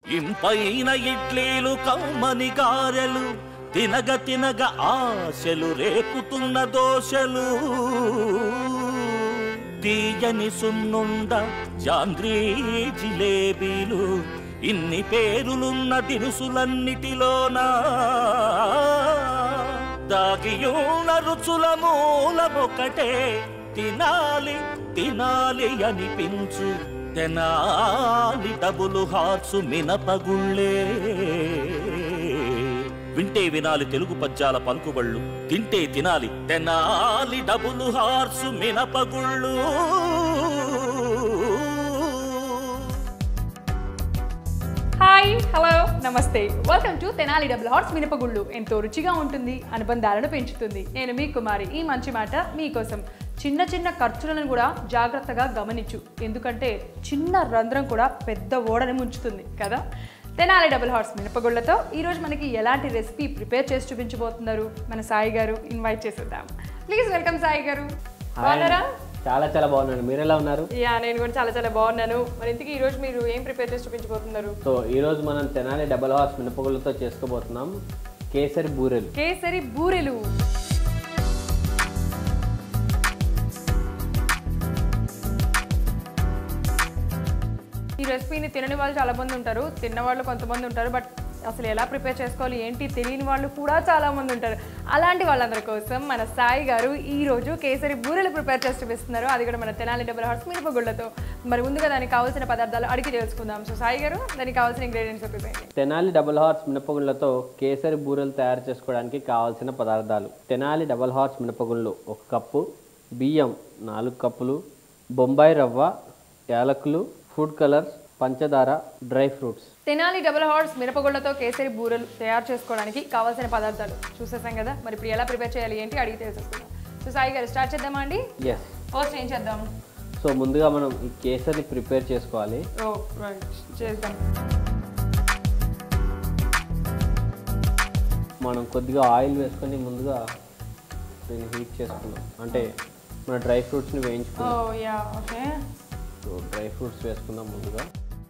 ఇంపైన ఇడ్లీలు కమ్మని గారెలు తినగ తినగ ఆశలు రేపుతున్న దోశలు తీయని సున్నుండ జాంగ్రీ జిలేబీలు ఇన్ని పేరులున్న దినుసులన్నిటిలోనా దాగియున్న రుచుల మూలమొకటే తినాలి తినాలి అనిపించు తెనాలి డబులు హార్సు మినపగుళ్ళే వింటే వినాలి తెలుగు పద్యాల పలుకుబళ్ళు తింటే తినాలి తెనాలి డబులు హార్సు మినపగుళ్ళు హాయ్ హలో నమస్తే welcome to Tenali double horse మినపగుళ్ళు ఎంతో రుచిగా ఉంటుంది అనుబంధాలను పెంచుతుంది నేను మీ కుమారి ఈ మంచి మాట మీకోసం చిన్న చిన్న ఖర్చులను కూడా జాగ్రత్తగా గమనించు ఎందుకంటే చిన్న రంధ్రం కూడా పెద్ద ఓడని ముంచుతుంది కదా తెనాలి డబుల్ హార్ట్స్ మినపగుళ్ళతో ఈరోజు మనకి ఎలాంటి రెసిపీ ప్రిపేర్ చేసి చూపించబోతున్నారు మన సాయి గారు ఇన్వైట్ చేసేద్దాం ప్లీజ్ వెల్కమ్ సాయి గారు బాగున్నారా చాలా చాలా బాగున్నాను మీరు ఎలా ఉన్నారు యా నేను కూడా చాలా చాలా బాగున్నాను మరి ఇంతకీ ఈరోజు మీరు ఏం ప్రిపేర్ చేసి చూపించబోతున్నారు సో ఈ రోజు మనం తెనాలి డబల్ హార్స్ మినపగుళ్ళతో చేసుకోబోతున్నాం కేసరి బూరెలు కేసరి బూరెలు ఈ రెసిపీని తినని వాళ్ళు చాలా మంది ఉంటారు తిన్న వాళ్ళు కొంతమంది ఉంటారు బట్ అసలు ఎలా ప్రిపేర్ చేసుకోవాలి ఏంటి తెలియని వాళ్ళు కూడా చాలా మంది ఉంటారు అలాంటి వాళ్ళందరి కోసం మన సాయి గారు ఈ రోజు కేసరి బూరెలు ప్రిపేర్ చేసి చూపిస్తున్నారు అది కూడా మన తెనాలి డబుల్ హార్స్ మిరపగుళ్ళతో మరి ముందుగా దానికి కావాల్సిన పదార్థాలు అడిగి తెలుసుకుందాం సో సాయి గారు దానికి కావాల్సిన ఇంగ్రీడియంట్స్ చెప్పేయండి తెనాలి డబల్ హార్స్ మినపగుళ్ళతో కేసరి బూరెలు తయారు చేసుకోవడానికి కావాల్సిన పదార్థాలు తెనాలి డబల్ హార్స్ మినపగుళ్ళు ఒక కప్పు బియ్యం నాలుగు కప్పులు బొంబాయి రవ్వ యాలకులు ఫుడ్ కలర్స్ పంచదార dry fruits Tenali double horse మిరపగుళ్ళతో కేసరి బూరెలు తయారు చేసుకోవడానికి కావాల్సిన పదార్థాలు చూసేసాం కదా మరి ఇప్పుడు ఎలా ప్రిపేర్ చేయాలి ఏంటి అడిగి తెలుసుకుందాం సో సాయి గారు స్టార్ట్ చేద్దామా అండి ఎస్ ఫస్ట్ ఏం చేద్దాం సో ముందుగా మనం ఈ కేసరి ప్రిపేర్ చేసుకోవాలి ఓ రైట్ చేద్దాం మనం కొద్దిగా ఆయిల్ వేసుకొని ముందుగా దీన్ని హీట్ చేసుకున్నాం అంటే మన డ్రై ఫ్రూట్స్ని ఓ వేయించుకున్నాం yeah okay so dry fruits వేసుకుందాం ముందుగా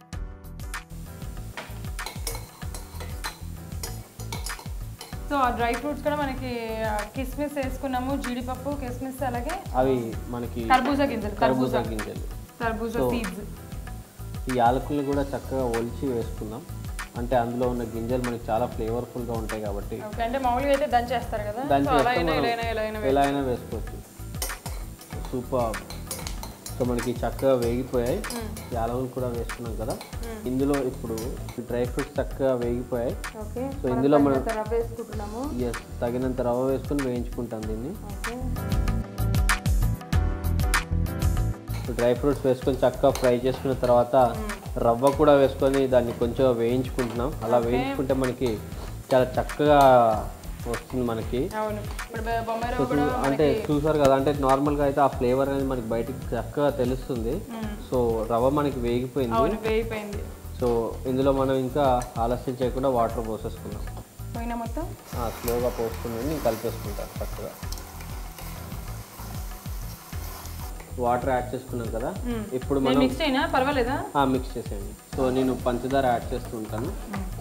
సో ఆ డ్రై ఫ్రూట్స్ కూడా మనకి ఆ, కిస్మిస్ వేసుకున్నాము జీడిపప్పు కిస్మిస్ అలాగే అవి మనకి కర్బూజా గింజలు కర్బూజా కర్బూజా గింజలు కర్బూజా So, సీడ్స్ ఈ యాలకుల్ని కూడా చక్కగా ఒలిచి వేసుకుందాం అంటే అందులో ఉన్న గింజలు మనకి చాలా ఫ్లేవర్ఫుల్గా ఉంటాయి కాబట్టి ఓకే అంటే మామూలుగా అయితే దంచేస్తారు కదా దాని సో అలా అయినా ఇలా అయినా ఇలా అయినా ఎలా అయినా వేసుకోవచ్చు సూపర్ సో మనకి చక్కగా వేగిపోయాయి యాలకులు కూడా వేసుకున్నాం కదా ఇందులో ఇప్పుడు డ్రై ఫ్రూట్స్ చక్కగా వేగిపోయాయి ఓకే సో ఇందులో మనం రవ్వ వేసుకుంటున్నాము ఎస్ తగినంత రవ్వ వేసుకొని వేయించుకుంటాం దీన్ని ఓకే డ్రై ఫ్రూట్స్ వేసుకొని చక్కగా ఫ్రై చేసుకున్న తర్వాత రవ్వ కూడా వేసుకొని దాన్ని కొంచెం వేయించుకుంటున్నాం అలా వేయించుకుంటే మనకి చాలా చక్కగా వస్తుంది మనకి అవును ఇప్పుడు బొ- బొంబాయి సో రవ్వ కూడా చూ- అంటే చూసారు కదా అంటే నార్మల్గా అయితే ఆ ఫ్లేవర్ అనేది మనకి బయటికి చక్కగా తెలుస్తుంది సో రవ్వ మనకి వేగిపోయింది అవును వేగిపోయింది సో ఇందులో మనం ఇంకా ఆలస్యం చేయకుండా వాటర్ పోసేసుకుందాం పోయినా మొత్తం ఆ, స్లోగా పోసుకుని నేను కలిపేసుకుంటాను చక్కగా వాటర్ యాడ్ చేసుకున్నాం కదా ఇప్పుడు మనం మిక్స్ అయినా పర్వాలేదా మిక్స్ చేసేయండి సో నేను పంచదార యాడ్ చేస్తూ ఉంటాను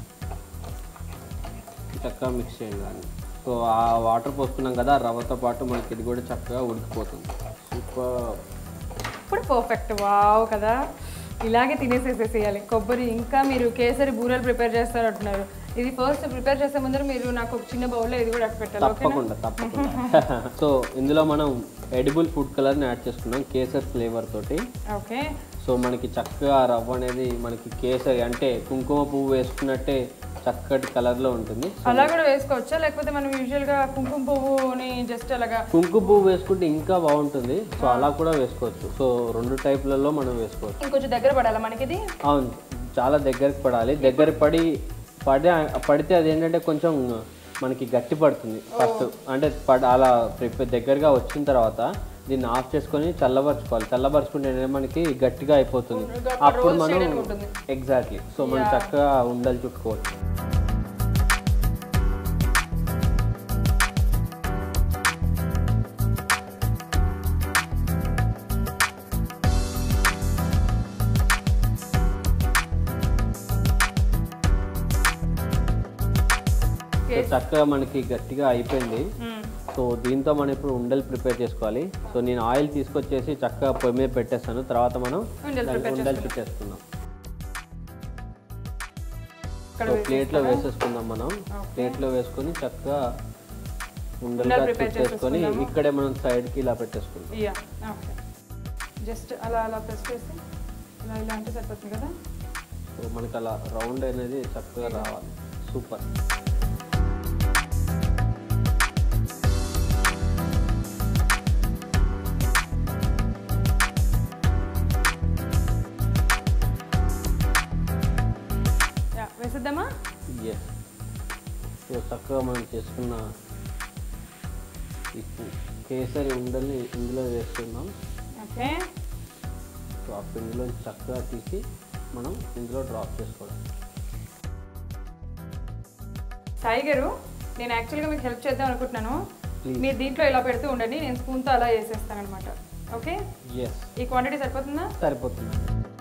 చక్కగా మిక్స్ చేయండి దాన్ని సో ఆ వాటర్ పోసుకున్నాం కదా ఆ రవ్వతో పాటు మనకి ఇది కూడా చక్కగా ఉడికిపోతుంది సూపర్ ఇప్పుడు పర్ఫెక్ట్ వావ్ కదా ఇలాగే తినేసేసేసేయాలి కొబ్బరి ఇంకా మీరు కేసరి బూరెలు ప్రిపేర్ చేస్తారంటున్నారు ఇది ఫస్ట్ ప్రిపేర్ చేసే ముందర మీరు నాకు ఒక చిన్న బౌల్లో ఇది కూడా అట్టు పెట్టాలి ఓకేనా తప్పకుండా తప్పకుండా సో ఇందులో మనం ఎడిబుల్ ఫుడ్ కలర్ని యాడ్ చేసుకున్నాం కేసర్ ఫ్లేవర్ తోటి ఓకే సో మనకి చక్కగా ఆ రవ్వ అనేది మనకి కేసరి అంటే కుంకుమ పువ్వు వేసుకున్నట్టే చక్కటి కలర్లో ఉంటుంది అలా కూడా వేసుకోవచ్చా లేకపోతే మనం యూజువల్గా కుంకుమ పువ్వుని జస్ట్ అలాగా కుంకుమ పువ్వు వేసుకుంటే ఇంకా బాగుంటుంది సో అలా కూడా వేసుకోవచ్చు సో రెండు టైప్లలో మనం వేసుకోవచ్చు ఇంకొంచెం దగ్గర పడాలా మనకి ఇది అవును చాలా దగ్గరికి పడాలి దగ్గర పడి పడి పడితే అది ఏంటంటే కొంచెం మనకి గట్టి పడుతుంది ఫస్ట్ అంటే పడ అలా ప్రిపేర్ దగ్గరగా వచ్చిన తర్వాత దీన్ని ఆఫ్ చేసుకొని చల్లబరుచుకోవాలి చల్లబరుచుకుంటే ఏంటంటే మనకి గట్టిగా అయిపోతుంది అప్పుడు మనం ఎగ్జాక్ట్లీ సో మనం చక్కగా ఉండలు చుట్టుకోవచ్చు సో చక్కగా మనకి గట్టిగా అయిపోయింది మ్మ్. సో దీంతో మనం ఇప్పుడు ఉండలు ప్రిపేర్ చేసుకోవాలి సో నేను ఆయిల్ తీసుకొచ్చేసి చక్కగా పొయ్యి మీద పెట్టేస్తాను తర్వాత మనం ఉండలు దానికి prepare ఉండలు చుట్టేసుకుందాం ఇక్కడ సో ప్లేట్లో వేసేసుకుందాం మనం ప్లేట్లో వేసుకొని చక్కగా ఉండలుగా ఉండలు prepare చుట్టేసుకొని ఇక్కడే మనం సైడ్కి ఇలా పెట్టేసుకుందాం యా ఓకే జస్ట్ అలా అలా ప్రెస్ చేసి ఇలా ఇలా అంటే సరిపోతుంది కదా సో మనకి అలా రౌండ్ అనేది చక్కగా రావాలి సూపర్ యా వేసేద్దామా ఎస్ సో చక్కగా మనం చేసుకున్న ఈ కేసరి ఉండల్ని ఇందులో వేస్తున్నాం ఓకే సో ఆ పిండిలో చక్కగా తీసి మనం ఇందులో డ్రాప్ చేసుకోవడం సాయి గారు నేను యాక్చువల్గా మీకు హెల్ప్ చేద్దాం అనుకుంటున్నాను Please. మీరు దీంట్లో ఇలా పెడుతూ ఉండండి నేను స్పూన్తో అలా చేసేస్తాను అనమాట ఓకే ఎస్ ఈ క్వాంటిటీ సరిపోతుందా సరిపోతుంది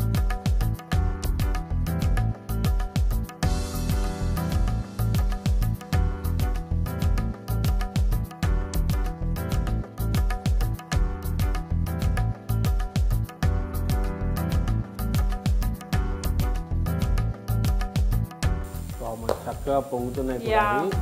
సో మనకి చక్కగా పొంగుతున్నాయి కూడా Yeah. అవి.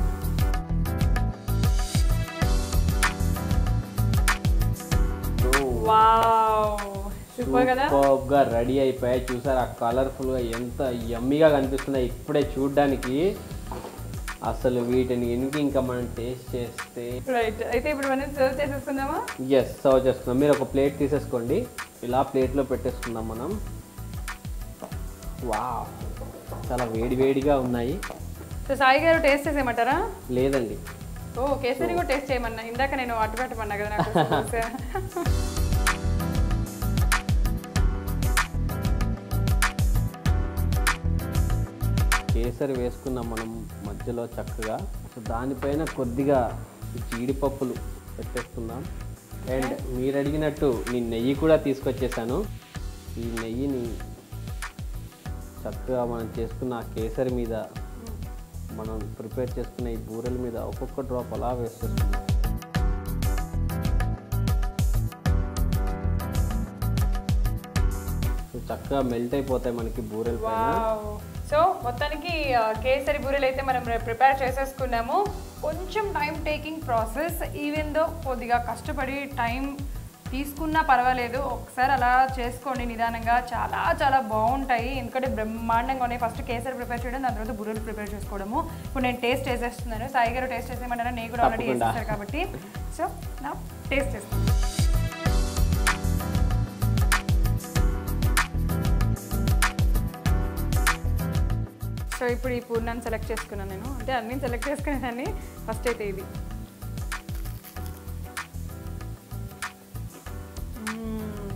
సో వావ్ సూపర్ కదా సూపర్ గా రెడీ అయిపోయాయి చూసారు ఆ కలర్ఫుల్ గా ఎంత యమ్మీగా కనిపిస్తున్నాయి ఇప్పుడే చూడడానికి అసలు వీటిని ఎనికి ఇంకా మనం టేస్ట్ చేస్తే రైట్ అయితే ఇప్పుడు మనం సర్వ్ చేసేసుకుందామా ఎస్ సర్వ్ చేసుకుందాం మీరు ఒక ప్లేట్ తీసేసుకోండి ఇలా ప్లేట్లో పెట్టేసుకుందాం మనం వా చాలా వేడి వేడిగా ఉన్నాయి సో సాయి గారు టేస్ట్ చేసేయమంటారా లేదండి ఓ కేసరి కూడా టేస్ట్ చేయమన్నా ఇందాక నేను అటు పెట్టమన్నా కదా నాకు కేసరి వేసుకున్నాం మనం మధ్యలో చక్కగా సో దానిపైన కొద్దిగా ఈ జీడిపప్పులు పెట్టేసుకుందాం అండ్ మీరు అడిగినట్టు నేను నెయ్యి కూడా తీసుకొచ్చేసాను ఈ నెయ్యిని చక్కగా మనం చేసుకున్న ఆ కేసరి మీద మనం ప్రిపేర్ చేసుకున్న ఈ బూరెల మీద ఒక్కొక్క డ్రాప్ అలా వేసేసుకున్నాం సో చక్కగా మెల్ట్ అయిపోతాయి మనకి బూరెల పైన వావ్ సో మొత్తానికి ఆ, కేసరి బూరెలు అయితే మనం ప్రిపేర్ చేసేసుకున్నాము కొంచెం time taking process even though కొద్దిగా కష్టపడి టైం తీసుకున్నా పర్వాలేదు ఒకసారి అలా చేసుకోండి నిదానంగా చాలా చాలా బాగుంటాయి ఎందుకంటే బ్రహ్మాండంగా ఉన్నాయి ఫస్ట్ కేసరి ప్రిపేర్ చేయడం దాని తర్వాత బుర్రలు ప్రిపేర్ చేసుకోవడము ఇప్పుడు నేను టేస్ట్ చేసేస్తున్నాను సాయి గారు టేస్ట్ చేసేయమన్నారా నేను కూడా ఆల్రెడీ తప్పకుండా. చేసేసారు కాబట్టి సో నా టేస్ట్ చేస్తాను సో ఇప్పుడు ఈ పూర్ణాన్ని సెలెక్ట్ చేసుకున్నాను నేను అంటే అన్నీ సెలెక్ట్ చేసుకునేదాన్ని ఫస్ట్ అయితే ఇది మ్మ్.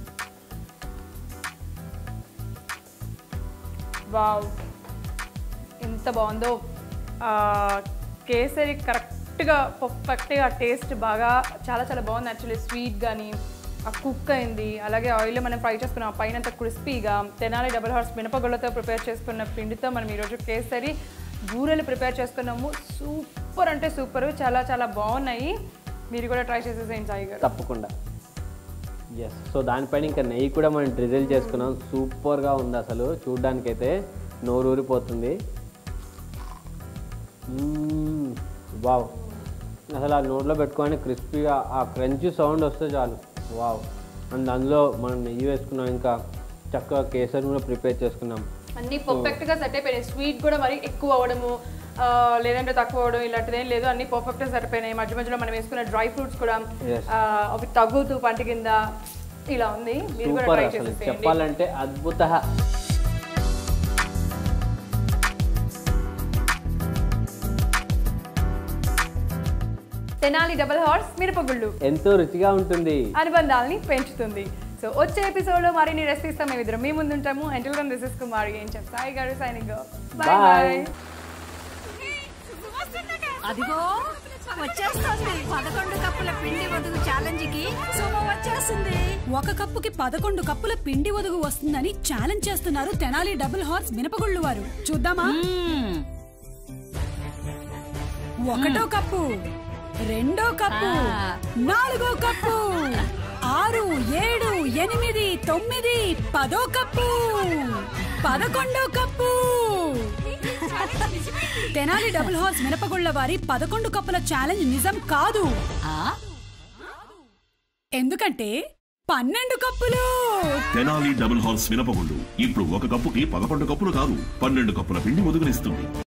వావ్ ఎంత బాగుందో ఆ, కేసరి కరెక్ట్గా పర్ఫెక్ట్గా టేస్ట్ బాగా చాలా చాలా బాగుంది యాక్చువల్లీ స్వీట్ కానీ ఆ కుక్ అయింది అలాగే ఆయిల్లో మనం ఫ్రై చేసుకున్నాం ఆ పైన అంత క్రిస్పీగా తెనాలి డబుల్ హార్స్ మినపగుళ్ళతో ప్రిపేర్ చేసుకున్న పిండితో మనం ఈరోజు కేసరి బూరెలు ప్రిపేర్ చేసుకున్నాము సూపర్ అంటే సూపర్ చాలా చాలా బాగున్నాయి మీరు కూడా ట్రై చేసేసేయండి సాయి గారు తప్పకుండా ఎస్ సో దానిపైన ఇంకా నెయ్యి కూడా మనం డ్రిజిల్ చేసుకున్నాం సూపర్గా ఉంది అసలు చూడ్డానికైతే నోరు ఊరిపోతుంది వావ్ అసలు ఆ నోట్లో పెట్టుకొని క్రిస్పీగా ఆ క్రంచీ సౌండ్ వస్తే చాలు వావ్ అండ్ అందులో మనం నెయ్యి వేసుకున్నాం ఇంకా చక్కగా కేసరి కూడా ప్రిపేర్ చేసుకున్నాం అన్ని పర్ఫెక్ట్ గా సెట్ అయిపోయినాయి స్వీట్ కూడా మరి ఎక్కువ అవడము ఆ, లేదంటే తక్కువ అవడం ఇలాంటిది ఏం లేదు అన్ని పర్ఫెక్ట్ గా సరిపోయినాయి మధ్య మధ్యలో మనం వేసుకున్న డ్రై ఫ్రూట్స్ కూడా Yes. ఆ, అవి తగ్గుతూ పంట కింద ఇలా ఉంది మీరు కూడా సూపర్ ట్రై అసలు చేసేసేయండి చెప్పాలంటే అద్భుత తెనాలి డబల్ హార్స్ మిరపగుళ్ళు ఎంతో రుచిగా ఉంటుంది అనుబంధాలని పెంచుతుంది సో వచ్చే ఎపిసోడ్ లో మరిన్ని రెసిపీస్ తో మేము ఇద్దరం మీ ముందు ఉంటాము ఎంటిల్ గన్ దిస్ ఇస్ కుమారి ఏం చెప్ సాయి గారు సైనింగ్ బాయ్ Bye. బాయ్ అదిగో వచ్చేస్తుంది పదకొండు కప్పుల పిండి వదుగు ఛాలెంజ్ కి సుమ వచ్చేస్తుంది ఒక కప్పుకి పదకొండు కప్పుల పిండి వదుగు వస్తుందని ఛాలెంజ్ చేస్తున్నారు తెనాలి డబుల్ హార్స్ మినపగుళ్ళు వారు చూద్దామా ఒకటో కప్పు రెండో కప్పు నాలుగో కప్పు ఆరు ఏడు ఎనిమిది తొమ్మిది పదో కప్పు పదకొండో కప్పు తెనాలి డబుల్ హార్స్ మినపగుళ్ళ వారి పదకొండు కప్పుల ఛాలెంజ్ నిజం కాదు ఎందుకంటే పన్నెండు కప్పులు తెనాలి డబుల్ హార్స్ మినపగుండు ఇప్పుడు ఒక కప్పుకి పదకొండు కప్పులు కాదు పన్నెండు కప్పుల పిండి వదులునిస్తుంది